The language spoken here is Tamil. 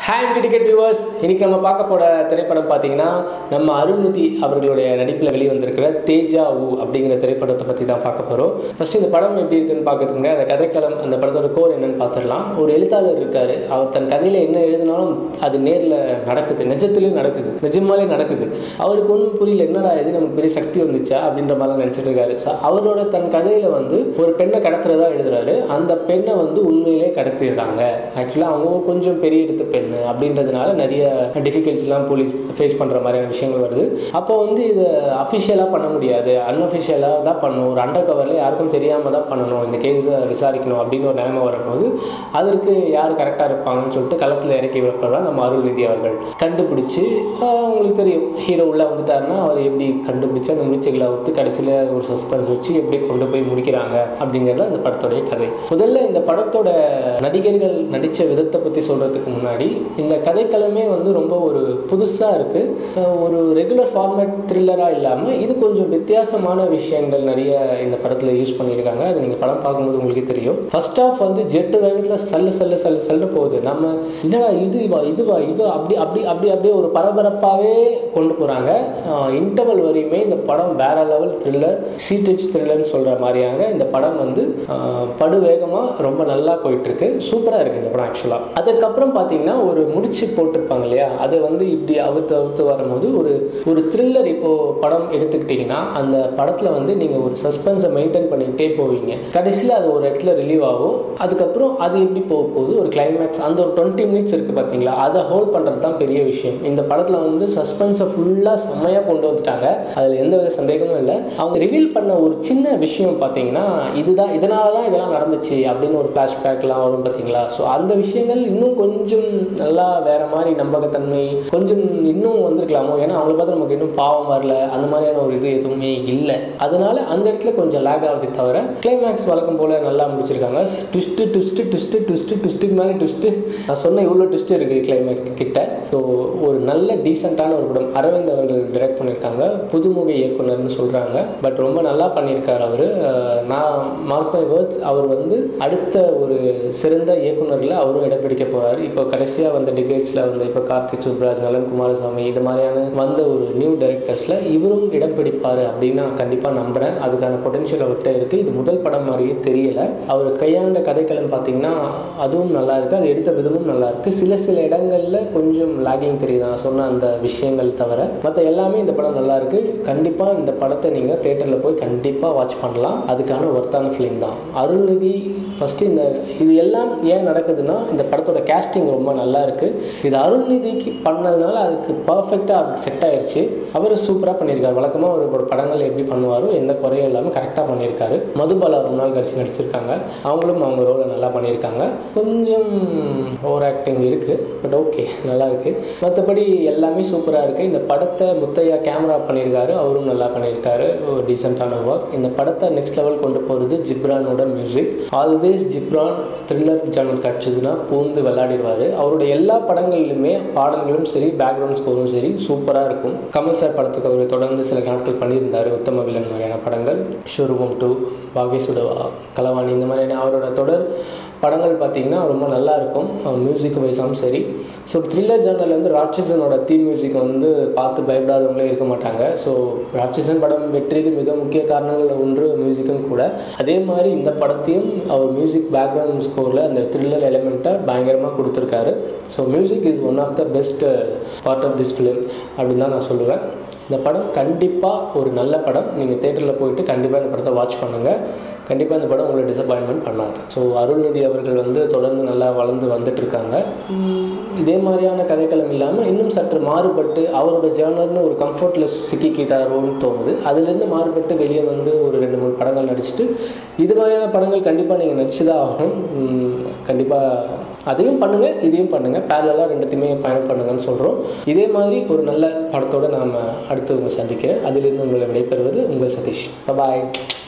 ஹேண்ட் டிக்கெட் வியூவர்ஸ் இன்னைக்கு நம்ம பார்க்க போற திரைப்படம் பார்த்தீங்கன்னா நம்ம அருள்நிதி அவர்களுடைய நடிப்பில் வெளிவந்திருக்கிற தேஜா ஊ அப்படிங்கிற திரைப்படத்தை பற்றி தான் பார்க்க போகிறோம் ஃபர்ஸ்ட் இந்த படம் எப்படி இருக்குன்னு பார்க்கறதுக்கு முன்னாடி அந்த கதைக்களம் அந்த படத்தோட கோர் என்னன்னு பார்த்துடலாம் ஒரு எழுத்தாளர் இருக்காரு அவர் தன் கதையில் என்ன எழுதினாலும் அது நேரில் நடக்குது நிஜத்துலேயும் நடக்குது நிஜமாலே நடக்குது அவருக்கு ஒன்றும் புரியல என்னடா இது நமக்கு பெரிய சக்தி வந்துச்சா அப்படின்ற மாதிரிலாம் நினச்சிட்டு இருக்காரு ஸோ அவரோட தன் கதையில் வந்து ஒரு பெண்ணை கடத்துறதா எழுதுறாரு அந்த பெண்ணை வந்து உண்மையிலே கடத்திடுறாங்க ஆக்சுவலாக அவங்க கொஞ்சம் பெரிய எடுத்த பெண் அப்படின்றதுனால நிறைய டிஃபிகல்ட்ஸ்லாம் போலீஸ் ஃபேஸ் பண்ணுற மாதிரியான விஷயங்கள் வருது அப்போ வந்து இதை அஃபிஷியலாக பண்ண முடியாது அன்அஃபிஷியலாக தான் பண்ணணும் ஒரு அண்டர் கவரில் யாருக்கும் தெரியாமல் தான் பண்ணணும் இந்த கேஸை விசாரிக்கணும் அப்படின்னு ஒரு நிலைமை வரும்போது அதற்கு யார் கரெக்டாக இருப்பாங்கன்னு சொல்லிட்டு களத்தில் இறக்கி விடப்படுறா நம்ம அருள்நிதி அவர்கள் கண்டுபிடிச்சி ஆஹ், உங்களுக்கு தெரியும் ஹீரோ உள்ளே வந்துட்டாருன்னா அவர் எப்படி கண்டுபிடிச்சு அந்த முடிச்சுகளை அவுத்து கடைசியில் ஒரு சஸ்பென்ஸ் வச்சு எப்படி கொண்டு போய் முடிக்கிறாங்க அப்படிங்கிறது அந்த படத்துடைய கதை முதல்ல இந்த படத்தோட நடிகர்கள் நடித்த விதத்தை பற்றி சொல்கிறதுக்கு முன்னாடி இந்த கதைக்களமே வந்து ரொம்ப ஒரு புதுசாக இருக்குது ஒரு ரெகுலர் ஃபார்மேட் த்ரில்லராக இல்லாமல் இது கொஞ்சம் வித்தியாசமான விஷயங்கள் நிறைய இந்த படத்தில் யூஸ் பண்ணியிருக்காங்க அது நீங்கள் படம் பார்க்கும்போது உங்களுக்கே தெரியும் ஃபர்ஸ்ட் ஆஃப் வந்து ஜெட்டு வேகத்தில் சல்லு சல்லு சல்லு சல்லு போகுது நம்ம என்னடா இது வா இதுவா இது அப்படி அப்படி அப்படி அப்படியே ஒரு பரபரப்பாகவே கொண்டு போகிறாங்க இன்டர்வல் வரையுமே இந்த படம் வேற லெவல் த்ரில்லர் சீட்டச் த்ரில்லர்னு சொல்கிற மாதிரியாக இந்த படம் வந்து ஆஹ், படு வேகமாக ரொம்ப நல்லா போயிட்டுருக்கு சூப்பராக இருக்குது இந்த படம் ஆக்சுவலாக அதுக்கப்புறம் பார்த்தீங்கன்னா ஒரு முடிச்சு போட்டிருப்பாங்க இல்லையா அது வந்து இப்படி அவுத்து அவுத்து வரும்போது ஒரு ஒரு த்ரில்லர் இப்போது படம் எடுத்துக்கிட்டிங்கன்னா அந்த படத்தில் வந்து நீங்கள் ஒரு சஸ்பென்ஸை மெயின்டைன் பண்ணிக்கிட்டே போவீங்க கடைசியில் அது ஒரு இடத்துல ரிலீவ் ஆகும் அதுக்கப்புறம் அது எப்படி போக போகுது ஒரு கிளைமேக்ஸ் அந்த ஒரு டுவெண்ட்டி மினிட்ஸ் இருக்குது பார்த்தீங்களா அதை ஹோல்ட் பண்ணுறது தான் பெரிய விஷயம் இந்த படத்தில் வந்து சஸ்பென்ஸை ஃபுல்லாக செம்மையாக கொண்டு வந்துட்டாங்க அதில் எந்த வித சந்தேகமும் இல்லை அவங்க ரிவீல் பண்ண ஒரு சின்ன விஷயம் பார்த்தீங்கன்னா இதுதான் இதனால தான் இதெல்லாம் நடந்துச்சு அப்படின்னு ஒரு ஃப்ளாஷ்பேக்லாம் வரும் பார்த்தீங்களா ஸோ அந்த விஷயங்கள் இன்னும் கொஞ்சம் நல்லா வேற மாதிரி நம்பகத்தன்மை கொஞ்சம் இன்னும் வந்திருக்கலாமோ ஏன்னா அவங்கள பார்த்து நமக்கு இன்னும் பாவம் வரல அந்த மாதிரியான ஒரு இது எதுவுமே இல்லை அதனால அந்த இடத்துல கொஞ்சம் லேக் ஆகுது தவிர கிளைமேக்ஸ் வழக்கம் போல் நல்லா முடிச்சிருக்காங்க ட்விஸ்ட்டு ட்விஸ்ட்டு ட்விஸ்ட்டு ட்விஸ்ட்டு ட்விஸ்ட்டுக்கு மேலே ட்விஸ்ட்டு நான் சொன்ன இவ்வளோ ட்விஸ்ட் இருக்குது கிளைமேக்ஸ் கிட்ட ஸோ ஒரு நல்ல டீசெண்டான ஒரு படம் அரவிந்த் அவர்கள் டைரக்ட் பண்ணியிருக்காங்க புதுமுக இயக்குனர்னு சொல்கிறாங்க பட் ரொம்ப நல்லா பண்ணியிருக்கார் அவர் நான் மார்க் மை வேர்ட்ஸ் அவர் வந்து அடுத்த ஒரு சிறந்த இயக்குனரில் அவரும் இடம் பிடிக்க போகிறாரு இப்போ கடைசியாக வந்த டிகேட்ஸில் வந்து இப்போ கார்த்திக் சுப்ராஜ் நலன் குமாரசாமி இது மாதிரியான வந்த ஒரு நியூ டைரக்டர்ஸில் இவரும் இடம் பிடிப்பார் அப்படின்னு நான் கண்டிப்பாக நம்புகிறேன் அதுக்கான பொட்டென்ஷியல் அவர்கிட்ட இருக்குது இது முதல் படம் மாதிரியே தெரியல அவர் கையாண்ட கதைக்களம் பார்த்தீங்கன்னா அதுவும் நல்லா இருக்குது அது எடுத்த விதமும் நல்லா இருக்குது சில சில இடங்களில் கொஞ்சம் லாகிங் தெரியுது நான் சொன்ன அந்த விஷயங்கள் தவிர மற்ற எல்லாமே இந்த படம் நல்லா இருக்குது கண்டிப்பாக இந்த படத்தை நீங்கள் தேட்டரில் போய் கண்டிப்பாக வாட்ச் பண்ணலாம் அதுக்கான ஒர்த்தான ஃபிலிம் தான் அருள்நிதி ஃபஸ்ட்டு இந்த இது எல்லாம் ஏன் நடக்குதுன்னா இந்த படத்தோட கேஸ்டிங் ரொம்ப நல்லா இருக்குது இது அருள்நிதிக்கு பண்ணதுனால அதுக்கு பர்ஃபெக்டாக அதுக்கு செட் ஆயிருச்சு அவர் சூப்பராக பண்ணியிருக்காரு வழக்கமாக ஒரு ஒரு படங்கள் எப்படி பண்ணுவாரோ எந்த குறையும் இல்லாமல் கரெக்டாக பண்ணியிருக்காரு மதுபாலா ரொம்ப நாள் கழிச்சு நடிச்சிருக்காங்க அவங்களும் அவங்க ரோலை நல்லா பண்ணியிருக்காங்க கொஞ்சம் ஓவர் ஆக்டிங் இருக்குது பட் ஓகே நல்லா இருக்குது மற்றபடி எல்லாமே சூப்பராக இருக்குது இந்த படத்தை முத்தையா கேமரா பண்ணியிருக்காரு அவரும் நல்லா பண்ணியிருக்காரு ஒரு டீசெண்டான ஒர்க் இந்த படத்தை நெக்ஸ்ட் லெவல் கொண்டு போகிறது ஜிப்ரானோட music always Ghibran thriller genre கிடச்சிதுன்னா பூந்து விளையாடிடுவார் அவருடைய எல்லா படங்கள்லையுமே பாடல்களும் சரி பேக்ரவுண்ட் ஸ்கோரும் சரி சூப்பராக இருக்கும் கமல் சார் படத்துக்கு அவர் தொடர்ந்து சில நாட்கள் பண்ணியிருந்தார் உத்தம வில்லன் மாதிரியான படங்கள் ஷோரூபம் டூ பாகேசுடவா கலவாணி இந்த மாதிரியான அவரோட தொடர் படங்கள் பார்த்தீங்கன்னா ரொம்ப நல்லா இருக்கும் மியூசிக் வைஸாகவும் சரி ஸோ த்ரில்லர் ஜேர்னல் வந்து ராட்சசனோட தீம் மியூசிக் வந்து பார்த்து பயப்படாதவங்களே இருக்க மாட்டாங்க ஸோ ராட்சசன் படம் வெற்றிக்கு மிக முக்கிய காரணங்கள் ஒன்று மியூசிக்கும் கூட அதே மாதிரி இந்த படத்தையும் அவர் மியூசிக் பேக்ரவுண்ட் ஸ்கோரில் அந்த த்ரில்லர் எலிமெண்ட்டை பயங்கரமாக கொடுத்துருக்காரு so music is one of the best part of this film அப்படின்னு தான் நான் சொல்லுவேன் இந்த படம் கண்டிப்பாக ஒரு நல்ல படம் நீங்கள் தேட்டரில் போயிட்டு கண்டிப்பாக இந்த படத்தை வாட்ச் பண்ணுங்கள் கண்டிப்பாக இந்த படம் உங்களை டிசப்பாயின்மெண்ட் பண்ணாது ஸோ அருள்நிதி அவர்கள் வந்து தொடர்ந்து நல்லா வளர்ந்து வந்துட்டு இருக்காங்க உம், இதே மாதிரியான கதைக்களம் இல்லாமல் இன்னும் சற்று மாறுபட்டு அவரோட ஜேர்னர்னு ஒரு கம்ஃபர்ட்டில் சிக்கிக்கிட்டாரோன்னு தோணுது அதுலேருந்து மாறுபட்டு வெளியே வந்து ஒரு ரெண்டு மூணு படங்கள் நடிச்சுட்டு இது மாதிரியான படங்கள் கண்டிப்பாக நீங்கள் நடிச்சு தான் ஆகணும் கண்டிப்பாக அதையும் பண்ணுங்கள் இதையும் பண்ணுங்கள் பேரலாக ரெண்டுத்தையுமே பயணம் பண்ணுங்கன்னு சொல்கிறோம் இதே மாதிரி ஒரு நல்ல படத்தோடு நாம் அடுத்து உங்களை சந்திக்கிறேன் அதிலிருந்து உங்களை விடைபெறுவது உங்கள் சதீஷ் பாய்